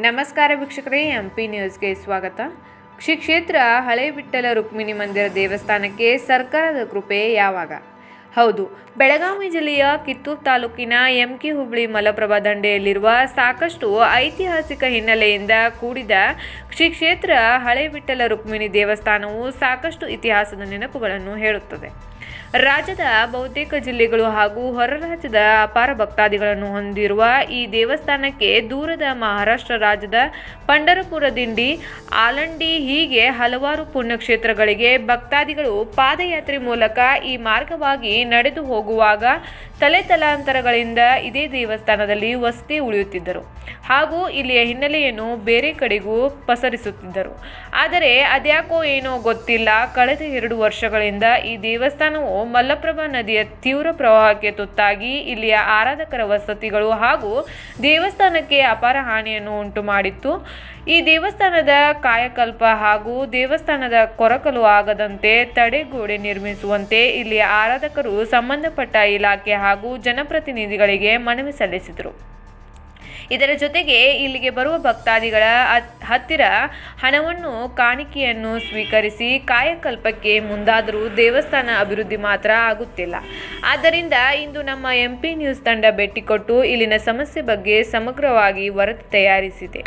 ನಮಸ್ಕಾರ ವೀಕ್ಷಕರೇ M P ನ್ಯೂಸ್ಗೆ ಸ್ವಾಗತ ಶ್ರೀ ಕ್ಷೇತ್ರ ಹಳೆ ವಿಠ್ಠಲ ರುಕ್ಮಿಣಿ ಮಂದಿರ ದೇವಸ್ಥಾನಕ್ಕೆ ಸರ್ಕಾರದ ಕೃಪೆ ಯಾವಾಗ ಹೌದು ಬೆಳಗಾವಿ ಜಿಲ್ಲೆಯ ಕಿತ್ತೂರು ತಾಲೂಕಿನ ಎಂಕೆ ಹುಬ್ಳಿ ಮಲಪ್ರಭಾ ದಂಡೆಯಲ್ಲಿರುವ ಸಾಕಷ್ಟು ಐತಿಹಾಸಿಕ ಹಿನ್ನೆಲೆಯಿಂದ ಕೂಡಿದ ಶ್ರೀ ಕ್ಷೇತ್ರ ಹಳೆ ವಿಠ್ಠಲ ರುಕ್ಮಿಣಿ ದೇವಸ್ಥಾನವು ಸಾಕಷ್ಟು ಇತಿಹಾಸದ ನೆನಪುಗಳನ್ನು ಹೇಳುತ್ತದೆ ರಾಜ್ಯದ ಬಹುತೇಕ ಜಿಲ್ಲೆಗಳು ಹಾಗೂ ಹೊರ ರಾಜ್ಯದ ಅಪಾರ ಭಕ್ತಾದಿಗಳನ್ನು ಹೊಂದಿರುವ ಈ ದೇವಸ್ಥಾನಕ್ಕೆ ದೂರದ ಮಹಾರಾಷ್ಟ್ರ ರಾಜ್ಯದ ಪಂಡರಪುರ ದಿಂಡಿ ಆಲಂಡಿ ಹೀಗೆ ಹಲವಾರು ಪುಣ್ಯಕ್ಷೇತ್ರಗಳಿಗೆ ಭಕ್ತಾದಿಗಳು ಪಾದಯಾತ್ರೆ ಮೂಲಕ ಈ ಮಾರ್ಗವಾಗಿ ನಡೆದು ಹೋಗುವಾಗ ತಲೆ ತಲಾಂತರಗಳಿಂದ ಇದೇ ದೇವಸ್ಥಾನದಲ್ಲಿ ವಸತಿ ಉಳಿಯುತ್ತಿದ್ದರು ಹಾಗೂ ಇಲ್ಲಿಯ ಹಿನ್ನೆಲೆಯನ್ನು ಬೇರೆ ಕಡೆಗೂ ಪಸರಿಸುತ್ತಿದ್ದರು ಆದರೆ ಅದ್ಯಾಕೋ ಏನೋ ಗೊತ್ತಿಲ್ಲ ಕಳೆದ ಎರಡು ವರ್ಷಗಳಿಂದ ಈ ದೇವಸ್ಥಾನವು ಮಲ್ಲಪ್ರಭಾ ನದಿಯ ತೀವ್ರ ಪ್ರವಾಹಕ್ಕೆ ತುತ್ತಾಗಿ ಇಲ್ಲಿಯ ಆರಾಧಕರ ವಸತಿಗಳು ಹಾಗೂ ದೇವಸ್ಥಾನಕ್ಕೆ ಅಪಾರ ಹಾನಿಯನ್ನು ಉಂಟು ಮಾಡಿತ್ತು ಈ ದೇವಸ್ಥಾನದ ಕಾಯಕಲ್ಪ ಹಾಗೂ ದೇವಸ್ಥಾನದ ಕೊರಕಲು ಆಗದಂತೆ ತಡೆಗೋಡೆ ನಿರ್ಮಿಸುವಂತೆ ಇಲ್ಲಿಯ ಆರಾಧಕರು ಸಂಬಂಧಪಟ್ಟ ಇಲಾಖೆ ಹಾಗೂ ಜನಪ್ರತಿನಿಧಿಗಳಿಗೆ ಮನವಿ ಸಲ್ಲಿಸಿದರು ಇದರ ಜೊತೆಗೆ ಇಲ್ಲಿಗೆ ಬರುವ ಭಕ್ತಾದಿಗಳ ಹತ್- ಹತ್ತಿರ ಹಣವನ್ನು ಕಾಣಿಕೆಯನ್ನು ಸ್ವೀಕರಿಸಿ ಕಾಯಕಲ್ಪಕ್ಕೆ ಮುಂದಾದರೂ ದೇವಸ್ಥಾನ ಅಭಿವೃದ್ಧಿ ಮಾತ್ರ ಆಗುತ್ತಿಲ್ಲ ಆದ್ದರಿಂದ ಇಂದು ನಮ್ಮ ಎಂ ಪಿ ನ್ಯೂಸ್ ತಂಡ ಭೇಟಿ ಕೊಟ್ಟು ಇಲ್ಲಿನ ಸಮಸ್ಯೆ ಬಗ್ಗೆ ಸಮಗ್ರವಾಗಿ ವರದಿ ತಯಾರಿಸಿದೆ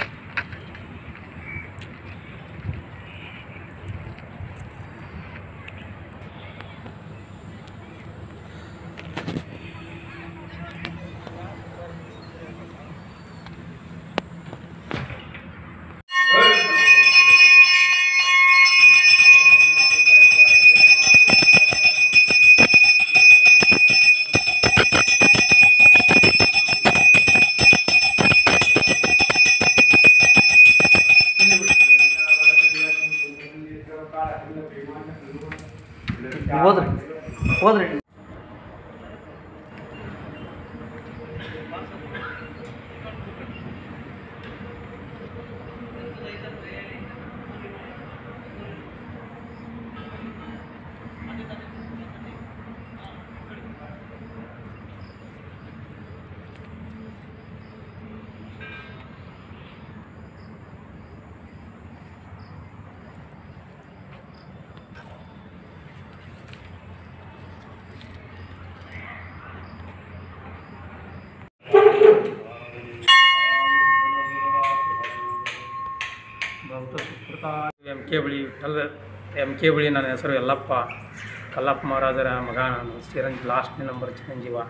ಹೋದ್ರಿ ಹೋದ್ರಿ ಎಮ್ ಕೆ ಬಳಿ ವಿಠಲ್ ಎಮ್ ಕೆ ಬಳಿ ನನ್ನ ಹೆಸರು ಯಲ್ಲಪ್ಪ ಕಲ್ಲಪ್ಪ ಮಹಾರಾಜರ ಮಗ ನಾನು ಚಿರಂಜಿ ಲಾಸ್ಟ್ನೇ ನಂಬರ್ ಚಿರಂಜೀವ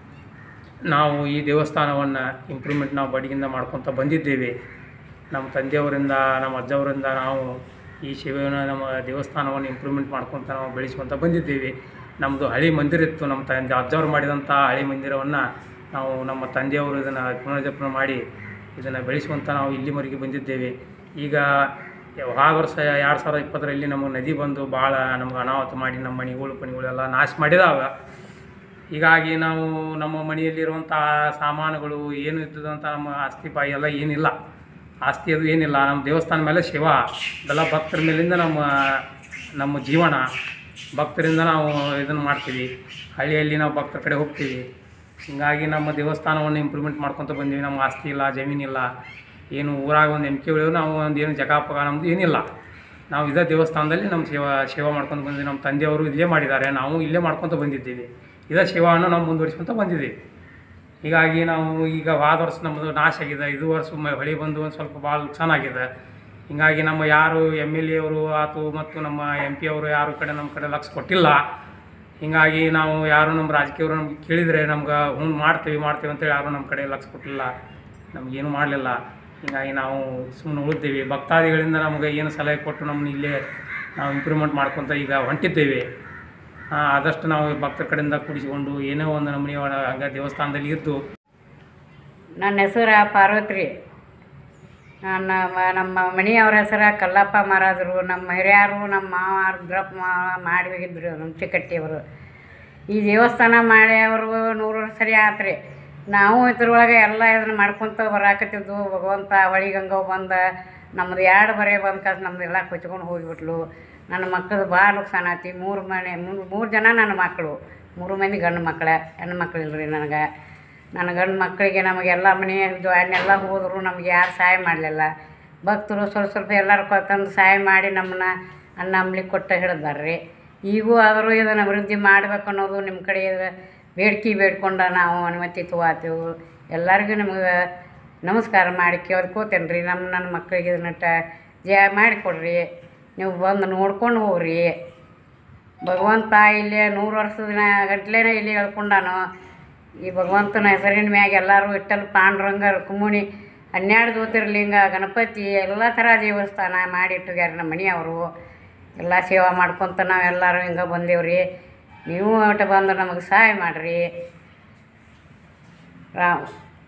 ನಾವು ಈ ದೇವಸ್ಥಾನವನ್ನು ಇಂಪ್ರೂವ್ಮೆಂಟ್ ನಾವು ಬಡಿಗಿಂದ ಮಾಡ್ಕೊತ ಬಂದಿದ್ದೇವೆ ನಮ್ಮ ತಂದೆಯವರಿಂದ ನಮ್ಮ ಅಜ್ಜವರಿಂದ ನಾವು ಈ ಶಿವನ ನಮ್ಮ ದೇವಸ್ಥಾನವನ್ನು ಇಂಪ್ರೂವ್ಮೆಂಟ್ ಮಾಡ್ಕೊತ ನಾವು ಬೆಳೆಸ್ಕೊತ ಬಂದಿದ್ದೇವೆ ನಮ್ಮದು ಹಳಿ ಮಂದಿರ ಇತ್ತು ನಮ್ಮ ತಂದೆ ಅಜ್ಜವ್ರು ಮಾಡಿದಂಥ ಹಳಿ ಮಂದಿರವನ್ನು ನಾವು ನಮ್ಮ ತಂದೆಯವರು ಇದನ್ನು ಪುನರ್ಜಪನ ಮಾಡಿ ಇದನ್ನು ಬೆಳೆಸ್ಕೊತ ನಾವು ಇಲ್ಲಿವರೆಗೆ ಬಂದಿದ್ದೇವೆ ಈಗ ಆ ವರ್ಷ ಎರಡು ಸಾವಿರದ ಇಪ್ಪತ್ತರಲ್ಲಿ ನಮಗೆ ನದಿ ಬಂದು ಭಾಳ ನಮ್ಗೆ ಅನಾಹುತ ಮಾಡಿ ನಮ್ಮ ಮನೆಗಳು ಪಣಿಗಳೆಲ್ಲ ನಾಶ ಮಾಡಿದಾವ ಹೀಗಾಗಿ ನಾವು ನಮ್ಮ ಮನೆಯಲ್ಲಿರುವಂಥ ಸಾಮಾನುಗಳು ಏನು ಇದ್ದದಂಥ ನಮ್ಮ ಆಸ್ತಿ ಪಾಯಿ ಎಲ್ಲ ಏನಿಲ್ಲ ಆಸ್ತಿ ಅದು ಏನಿಲ್ಲ ನಮ್ಮ ದೇವಸ್ಥಾನ ಮೇಲೆ ಶಿವ ಇದೆಲ್ಲ ಭಕ್ತರ ಮೇಲಿಂದ ನಮ್ಮ ನಮ್ಮ ಜೀವನ ಭಕ್ತರಿಂದ ನಾವು ಇದನ್ನು ಮಾಡ್ತೀವಿ ಹಳ್ಳಿಯಲ್ಲಿ ನಾವು ಭಕ್ತರ ಕಡೆ ಹೋಗ್ತೀವಿ ಹೀಗಾಗಿ ನಮ್ಮ ದೇವಸ್ಥಾನವನ್ನು ಇಂಪ್ರೂವ್ಮೆಂಟ್ ಮಾಡ್ಕೊತ ಬಂದೀವಿ ನಮ್ಮ ಆಸ್ತಿ ಇಲ್ಲ ಜಮೀನಿಲ್ಲ ಏನು ಊರಾಗ ಒಂದು ಎಮ್ ಕೆ ನಾವು ಒಂದು ಏನು ಜಗ ಪಗ ನಮ್ಮದು ಏನಿಲ್ಲ ನಾವು ಇದೇ ದೇವಸ್ಥಾನದಲ್ಲಿ ನಮ್ಮ ಸೇವಾ ಸೇವಾ ಮಾಡ್ಕೊಂಡು ಬಂದಿದ್ದೀವಿ ನಮ್ಮ ತಂದೆಯವರು ಇಲ್ಲೇ ಮಾಡಿದ್ದಾರೆ ನಾವು ಇಲ್ಲೇ ಮಾಡ್ಕೊತ ಬಂದಿದ್ದೀವಿ ಇದೇ ಸೇವಾವನ್ನು ನಾವು ಮುಂದುವರಿಸ್ಕೊತ ಬಂದಿದ್ದೀವಿ ಹೀಗಾಗಿ ನಾವು ಈಗ ವಾದ ವರ್ಷ ನಮ್ಮದು ನಾಶ ಆಗಿದೆ ಇದು ವರ್ಷ ಮ- ಹೊಳಿ ಬಂದು ಒಂದು ಸ್ವಲ್ಪ ಭಾಳ ಚೆನ್ನಾಗಿದೆ ಹೀಗಾಗಿ ನಮ್ಮ ಯಾರು ಎಮ್ ಎಲ್ ಎ ಅವರು ಆತು ಮತ್ತು ನಮ್ಮ ಎಂ ಪಿ ಅವರು ಯಾರು ಕಡೆ ನಮ್ಮ ಕಡೆ ಲಕ್ಷ ಕೊಟ್ಟಿಲ್ಲ ಹೀಗಾಗಿ ನಾವು ಯಾರು ನಮ್ಮ ರಾಜಕೀಯವರು ನಮ್ಗೆ ಕೇಳಿದರೆ ನಮ್ಗೆ ಹ್ಞೂ ಮಾಡ್ತೀವಿ ಮಾಡ್ತೀವಿ ಅಂತೇಳಿ ಯಾರು ನಮ್ಮ ಕಡೆ ಲಕ್ಷ ಕೊಟ್ಟಿಲ್ಲ ನಮಗೇನು ಮಾಡಲಿಲ್ಲ ಹೀಗಾಗಿ ನಾವು ಸುಮ್ಮನೆ ಉಳಿದ್ದೀವಿ ಭಕ್ತಾದಿಗಳಿಂದ ನಮಗೆ ಏನು ಸಲಹೆ ಕೊಟ್ಟು ನಮ್ಮನ್ನ ಇಲ್ಲೇ ನಾವು ಇಂಪ್ರೂವ್ಮೆಂಟ್ ಮಾಡ್ಕೊತ ಈಗ ಹೊಂಟಿದ್ದೇವೆ ಆ, ಆದಷ್ಟು ನಾವು ಭಕ್ತರ ಕಡೆಯಿಂದ ಕೂಡಿಸಿಕೊಂಡು ಏನೋ ಒಂದು ನಮ್ಮನೆ ಹಂಗೆ ದೇವಸ್ಥಾನದಲ್ಲಿ ಇದ್ದು ನನ್ನ ಹೆಸರು ಪಾರ್ವತಿ ನನ್ನ ಮ- ನಮ್ಮ ಮನೆಯವ್ರ ಹೆಸರು ಕಲ್ಲಪ್ಪ ಮಹಾರಾಜರು ನಮ್ಮ ಹಿರಿಯರು ನಮ್ಮ ಮಾವ ರುದ್ರಪ್ಪ ಮಾವ ಮಾಡಿ ಹೋಗಿದ್ರು ನಮ್ಮ ಚಿಕ್ಕಟ್ಟಿಯವರು ಈ ದೇವಸ್ಥಾನ ಮಾಡ್ಯವರು ನೂರು ವರ್ಷ ಸರಿ ಆತ್ರಿ ನಾವು ಇದ್ರೊಳಗೆ ಎಲ್ಲ ಇದನ್ನ ಮಾಡ್ಕೊತ ಬರಾಕತ್ತಿದ್ವು ಭಗವಂತ ಹೊಳಿ ಗಂಗವ್ ಬಂದ ನಮ್ದು ಎರಡು ಬರೆ ಬಂದ ಕಾಸು ನಮ್ದು ಎಲ್ಲ ಕೊಚ್ಕೊಂಡು ಹೋಗಿಬಿಟ್ಲು ನನ್ನ ಮಕ್ಕಳು ಭಾಳ ನುಕ್ಸಾನ ಆತಿ ಮೂರು ಮನೆ ಮೂರು ಮೂರು ಜನ ನನ್ನ ಮಕ್ಕಳು ಮೂರು ಮಂದಿ ಗಂಡು ಮಕ್ಕಳ ಹೆಣ್ಣು ಮಕ್ಕಳು ಇಲ್ರಿ ನನಗೆ ನನ್ನ ಗಂಡು ಮಕ್ಕಳಿಗೆ ನಮಗೆಲ್ಲ ಮನೆಯದು ಅನ್ನೆಲ್ಲ ಹೋದರು ನಮ್ಗೆ ಯಾರು ಸಹಾಯ ಮಾಡಲಿಲ್ಲ ಭಕ್ತರು ಸ್ವಲ್ಪ ಸ್ವಲ್ಪ ಎಲ್ಲರೂ ಕೊ- ತಂದು ಸಹಾಯ ಮಾಡಿ ನಮ್ಮನ್ನ ಅನ್ನ ಅಂಬ್ಲಿ ಕೊಟ್ಟು ಹಿಡಿದಾರ್ರಿ ಈಗೂ ಆದರೂ ಇದನ್ನು ಅಭಿವೃದ್ಧಿ ಮಾಡ್ಬೇಕು ಅನ್ನೋದು ನಿಮ್ಮ ಕಡೆ ಇದು ಬೇಡ್ಕೆ ಬೇಡ್ಕೊಂಡ ನಾವು ಅನುಮತಿ ತಗೋತೇವೆ ಎಲ್ಲರಿಗೂ ನಿಮ್ಗೆ ನಮಸ್ಕಾರ ಮಾಡಿ ಕೇಳ್ಕೋತೇನೆ ರೀ ನಮ್ಮ ನನ್ನ ಮಕ್ಕಳಿಗೆ ಇದನ್ನ ಟ ಜಯ ಮಾಡಿಕೊಡ್ರಿ ನೀವು ಬಂದು ನೋಡ್ಕೊಂಡು ಹೋಗ್ರಿ ಭಗವಂತ ಇಲ್ಲಿ ನೂರು ವರ್ಷದ ದಿನ ಗಂಟ್ಲೆನೇ ಇಲ್ಲಿ ಹೇಳ್ಕೊಂಡಾನು ಈ ಭಗವಂತನ ಹೆಸರಿನ ಮ್ಯಾಗ ಎಲ್ಲರೂ ಇಟ್ಟಲ್ಲಿ ಪಾಂಡುರಂಗ ರುಕ್ಮಿಣಿ ಹನ್ನೆರಡು ಜ್ಯೋತಿರ್ಲಿಂಗ ಗಣಪತಿ ಎಲ್ಲ ಥರ ದೇವಸ್ಥಾನ ಮಾಡಿಟ್ಟುಗ್ಯಾರ ನಮ್ಮ ಮನೆಯವರು ಎಲ್ಲ ಸೇವಾ ಮಾಡ್ಕೊತ ನಾವೆಲ್ಲರೂ ಹಿಂಗೆ ಬಂದೇವ್ರಿ ನೀವು ಒಟ್ಟು ಬಂದು ನಮಗೆ ಸಹಾಯ ಮಾಡಿರಿ ರಾವ್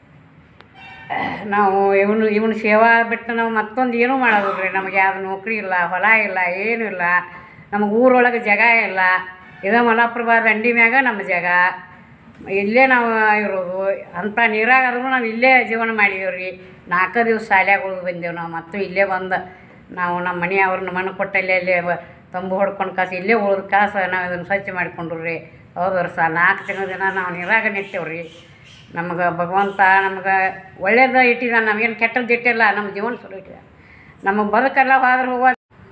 ನಾವು ಇವನು ಇವನು ಸೇವಾ ಬಿಟ್ಟು ನಾವು ಮತ್ತೊಂದು ಏನೂ ಮಾಡೋದಿಲ್ಲ ರೀ ನಮಗೆ ಯಾವ್ದು ನೌಕರಿ ಇಲ್ಲ ಹೊಲ ಇಲ್ಲ ಏನೂ ಇಲ್ಲ ನಮಗೆ ಊರೊಳಗೆ ಜಾಗ ಇಲ್ಲ ಇದೇ ಮಲಪ್ರಭಾ ದಂಡಿ ಮ್ಯಾಗ ನಮ್ಮ ಜಾಗ ಇಲ್ಲೇ ನಾವು ಇರೋದು ಅಂಥ ನೀರಾಗಾದ್ರೂ ನಾವು ಇಲ್ಲೇ ಜೀವನ ಮಾಡಿದೀವಿ ರೀ ನಾಲ್ಕು ದಿವಸ ಶಾಲ್ಯಾಗ ಉಳಿದು ಬಂದೇವು ನಾವು ಮತ್ತು ಇಲ್ಲೇ ಬಂದು ನಾವು ನಮ್ಮ ಮನೆಯವ್ರನ್ನ ಮಣ್ಣು ಕೊಟ್ಟಲ್ಲಿ ಅಲ್ಲೇ ಬ- ತಂಬು ಹೊಡ್ಕೊಂಡು ಕಾಸು ಇಲ್ಲೇ ಉಳಿದ ಕಾಸು ನಾವು ಇದನ್ನು ಸ್ವಚ್ಛ ಮಾಡಿಕೊಂಡ್ರು ರೀ ಹೌದು ವರ್ಷ ನಾಲ್ಕು ತಿಂಗಳ ದಿನ ನಾವು ನೀರಾಗ ನಿಂತೇವೆ ರೀ ನಮ್ಗೆ ಭಗವಂತ ನಮ್ಗೆ ಒಳ್ಳೇದು ಇಟ್ಟಿದ ನಮಗೇನು ಕೆಟ್ಟದ್ದು ಇಟ್ಟಿಲ್ಲ ನಮ್ಮ ಜೀವನ ಚಲೋ ಇಟ್ಟಿದ ನಮಗೆ ಬದುಕೆಲ್ಲ ಹೋದ್ರೆ ಹೋಗೋ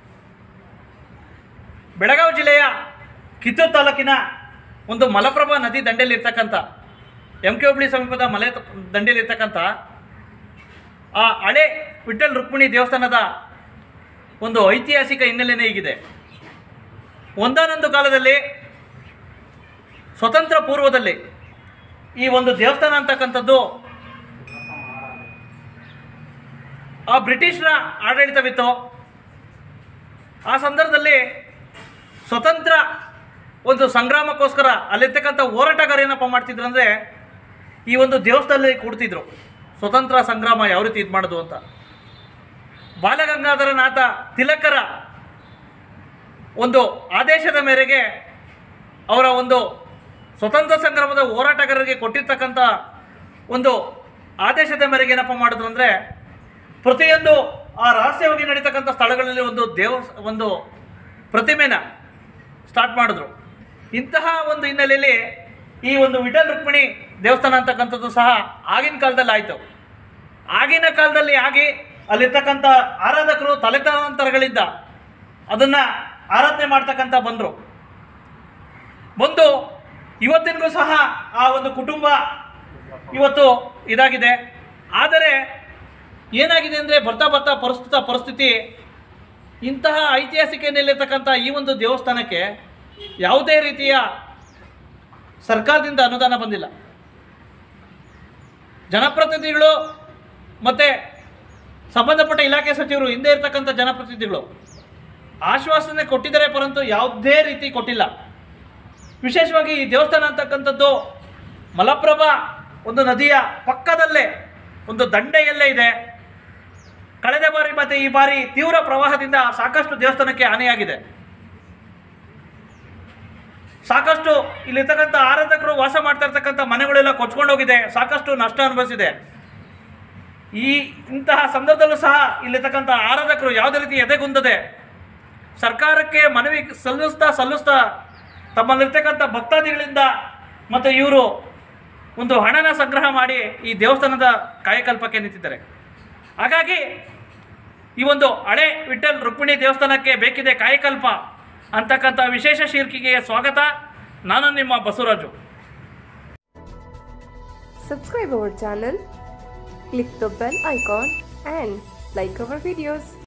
ಬೆಳಗಾವಿ ಜಿಲ್ಲೆಯ ಕಿತ್ತೂರು ತಾಲೂಕಿನ ಒಂದು ಮಲಪ್ರಭಾ ನದಿ ದಂಡೆಯಲ್ಲಿರ್ತಕ್ಕಂಥ ಎಂ ಕೆ ಹುಬ್ಳಿ ಸಮೀಪದ ಮಲೆ ದಂಡೆಯಲ್ಲಿರ್ತಕ್ಕಂಥ ಆ ಹಳೆ ವಿಠ್ಠಲ್ ರುಕ್ಮಿಣಿ ದೇವಸ್ಥಾನದ ಒಂದು ಐತಿಹಾಸಿಕ ಹಿನ್ನೆಲೆನೇ ಹೀಗಿದೆ ಒಂದಾನೊಂದು ಕಾಲದಲ್ಲಿ ಸ್ವತಂತ್ರ ಪೂರ್ವದಲ್ಲಿ ಈ ಒಂದು ದೇವಸ್ಥಾನ ಅಂತಕ್ಕಂಥದ್ದು ಆ ಬ್ರಿಟಿಷರ ಆಡಳಿತವಿತ್ತು ಆ ಸಂದರ್ಭದಲ್ಲಿ ಸ್ವತಂತ್ರ ಒಂದು ಸಂಗ್ರಾಮಕ್ಕೋಸ್ಕರ ಅಲ್ಲಿರ್ತಕ್ಕಂಥ ಹೋರಾಟಗಾರ ಏನಪ್ಪ ಮಾಡ್ತಿದ್ರು ಅಂದರೆ ಈ ಒಂದು ದೇವಸ್ಥಾನದಲ್ಲಿ ಕೂಡ್ತಿದ್ರು ಸ್ವತಂತ್ರ ಸಂಗ್ರಾಮ ಯಾವ ರೀತಿ ಇದು ಮಾಡೋದು ಅಂತ ಬಾಲಗಂಗಾಧರನಾಥ ತಿಲಕರ ಒಂದು ಆದೇಶದ ಮೇರೆಗೆ ಅವರ ಒಂದು ಸ್ವತಂತ್ರ ಸಂಗ್ರಾಮದ ಹೋರಾಟಗಾರರಿಗೆ ಕೊಟ್ಟಿರ್ತಕ್ಕಂಥ ಒಂದು ಆದೇಶದ ಮೇರೆಗೆ ಏನಪ್ಪ ಮಾಡಿದ್ರು ಅಂದರೆ ಪ್ರತಿಯೊಂದು ಆ ರಹಸ್ಯವಾಗಿ ನಡೀತಕ್ಕಂಥ ಸ್ಥಳಗಳಲ್ಲಿ ಒಂದು ದೇವ ಒಂದು ಪ್ರತಿಮೆನ ಸ್ಟಾರ್ಟ್ ಮಾಡಿದ್ರು ಇಂತಹ ಒಂದು ಹಿನ್ನೆಲೆಯಲ್ಲಿ ಈ ಒಂದು ವಿಠಲ್ ರುಕ್ಮಿಣಿ ದೇವಸ್ಥಾನ ಅಂತಕ್ಕಂಥದ್ದು ಸಹ ಆಗಿನ ಕಾಲದಲ್ಲಿ ಆಯಿತು ಆಗಿನ ಕಾಲದಲ್ಲಿ ಆಗಿ ಅಲ್ಲಿರ್ತಕ್ಕಂಥ ಆರಾಧಕರು ತಲೆತಲಾಂತರಗಳಿಂದ ಅದನ್ನು ಆರಾಧನೆ ಮಾಡ್ತಕ್ಕಂಥ ಬಂದರು ಬಂದು ಇವತ್ತಿನಿಗೂ ಸಹ ಆ ಒಂದು ಕುಟುಂಬ ಇವತ್ತು ಇದಾಗಿದೆ ಆದರೆ ಏನಾಗಿದೆ ಅಂದರೆ ಬರ್ತಾ ಬರ್ತಾ ಪ್ರಸ್ತುತ ಪರಿಸ್ಥಿತಿ ಇಂತಹ ಐತಿಹಾಸಿಕ ಹಿನ್ನೆಲೆಯಿರ್ತಕ್ಕಂಥ ಈ ಒಂದು ದೇವಸ್ಥಾನಕ್ಕೆ ಯಾವುದೇ ರೀತಿಯ ಸರ್ಕಾರದಿಂದ ಅನುದಾನ ಬಂದಿಲ್ಲ ಜನಪ್ರತಿನಿಧಿಗಳು ಮತ್ತು ಸಂಬಂಧಪಟ್ಟ ಇಲಾಖೆ ಸಚಿವರು ಹಿಂದೆ ಇರ್ತಕ್ಕಂಥ ಜನಪ್ರತಿನಿಧಿಗಳು ಆಶ್ವಾಸನೆ ಕೊಟ್ಟಿದ್ದಾರೆ ಪರಂತು ಯಾವುದೇ ರೀತಿ ಕೊಟ್ಟಿಲ್ಲ ವಿಶೇಷವಾಗಿ ಈ ದೇವಸ್ಥಾನ ಅಂತಕ್ಕಂಥದ್ದು ಮಲಪ್ರಭಾ ಒಂದು ನದಿಯ ಪಕ್ಕದಲ್ಲೇ ಒಂದು ದಂಡೆಯಲ್ಲೇ ಇದೆ ಕಳೆದ ಬಾರಿ ಮತ್ತು ಈ ಬಾರಿ ತೀವ್ರ ಪ್ರವಾಹದಿಂದ ಸಾಕಷ್ಟು ದೇವಸ್ಥಾನಕ್ಕೆ ಹಾನಿಯಾಗಿದೆ ಸಾಕಷ್ಟು ಇಲ್ಲಿರ್ತಕ್ಕಂಥ ಆರಾಧಕರು ವಾಸ ಮಾಡ್ತಾ ಇರ್ತಕ್ಕಂಥ ಮನೆಗಳೆಲ್ಲ ಕೊಚ್ಕೊಂಡು ಹೋಗಿದೆ ಸಾಕಷ್ಟು ನಷ್ಟ ಅನುಭವಿಸಿದೆ ಈ ಇಂತಹ ಸಂದರ್ಭದಲ್ಲೂ ಸಹ ಇಲ್ಲಿರ್ತಕ್ಕಂಥ ಆರಾಧಕರು ಯಾವುದೇ ರೀತಿ ಎದೆಗುಂದದೆ ಸರ್ಕಾರಕ್ಕೆ ಮನವಿ ಸಲ್ಲಿಸ್ತಾ ಸಲ್ಲಿಸ್ತಾ ತಮ್ಮಲ್ಲಿರ್ತಕ್ಕಂಥ ಭಕ್ತಾದಿಗಳಿಂದ ಮತ್ತು ಇವರು ಒಂದು ಹಣನ ಸಂಗ್ರಹ ಮಾಡಿ ಈ ದೇವಸ್ಥಾನದ ಕಾಯಕಲ್ಪಕ್ಕೆ ನಿಂತಿದ್ದಾರೆ ಹಾಗಾಗಿ ಈ ಒಂದು ಹಳೆ ವಿಠಲ್ ರುಕ್ಮಿಣಿ ದೇವಸ್ಥಾನಕ್ಕೆ ಬೇಕಿದೆ ಕಾಯಕಲ್ಪ ಅಂತಕ್ಕಂಥ ವಿಶೇಷ ಶೀರ್ಷಿಕೆಗೆ ಸ್ವಾಗತ ನಾನು ನಿಮ್ಮ Basavaraju Subscribe our channel, click the bell icon and like our videos.